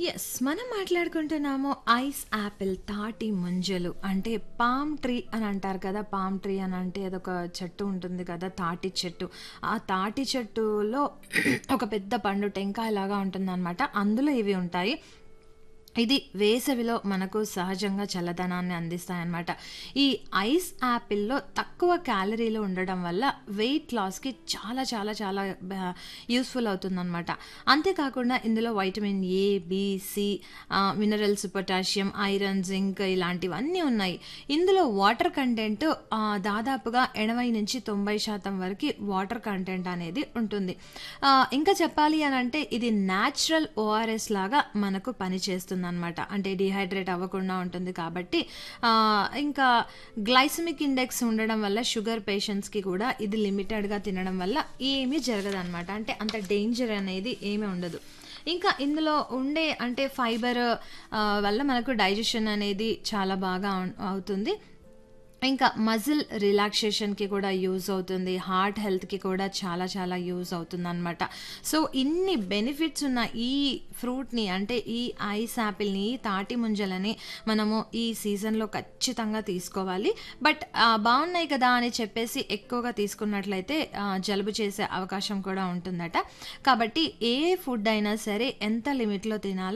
Yes. మనం మాట్లాడుకుంటున్నాము ice Apple, తాటి ముంజలు అంటే పామ్ ట్రీ అని అంటారు కదా! పామ్ ట్రీ అని అంటే అదొక చెట్టు ఉంటుంది కదా! తాటి చెట్టు. ఆ తాటి చెట్టులో ఒక పెద్ద పండు టెంకాయలాగా ఉంటుందనమాట. అందులో ఇవి ఉంటాయి. ఇది వేసవిలో మనకు సహజంగా చల్లదనాన్ని అందిస్తాయన్నమాట. ఈ ఐస్ యాపిల్‌లో తక్కువ క్యాలరీలు ఉండడం వల్ల వెయిట్ లాస్‌కి చాలా చాలా చాలా బ యూజ్‌ఫుల్ అవుతుందనమాట. అంతేకాకుండా ఇందులో వైటమిన్ ఏ, బి, సి ఆహ్, మినరల్స్, పొటాషియం, ఐరన్, జింక్ ఇలాంటివన్నీ ఉన్నాయి. ఇందులో వాటర్ కంటెంట్ ఆహ్, దాదాపుగా 80-90% వరకి వాటర్ కంటెంట్ అనేది ఉంటుంది. ఆహ్, ఇంకా చెప్పాలి అనంటే ఇది న్యాచురల్ ఓఆర్ఎస్ లాగా మనకు పనిచేస్తుందనమాట. అంటే డీహైడ్రేట్ అవ్వకుండా ఉంటుంది కాబట్టి ఆహ్, ఇంకా గ్లైసెమిక్ ఇండెక్స్ ఉండడం వల్ల షుగర్ పేషెంట్స్‌కి కూడా ఇది లిమిటెడ్‌గా తినడం వల్ల ఏమీ జరగదనమాట. అంటే అంత డేంజర్ అనేది ఏమీ ఉండదు. ఇంకా ఇందులో ఉండే అంటే ఫైబర్ ఆహ్, వల్ల మనకు డైజెషన్ అనేది చాలా బాగా అవ్ అవుతుంది. ఇంకా మజిల్ రిలాక్సేషన్‌కి కూడా యూజ్ అవుతుంది. హార్ట్ హెల్త్‌కి కూడా చాలా చాలా యూజ్ అవుతుందనమాట. సో, ఇన్ని బెనిఫిట్స్ ఉన్న ఈ ఫ్రూట్‌ని అంటే ఈ ఐస్ యాపిల్‌ని, తాటి ముంజలని మనము ఈ సీజన్‌లో ఖచ్చితంగా తీసుకోవాలి. బట్ ఆహ్, బావున్నాయి కదా! అని చెప్పేసి ఎక్కువగా తీసుకున్నట్లయితే ఆహ్, జలుబు చేసే అవకాశం కూడా ఉంటుందట. కాబట్టి ఏ ఫుడ్ అయినా సరే ఎంత లిమిట్‌లో తినాలో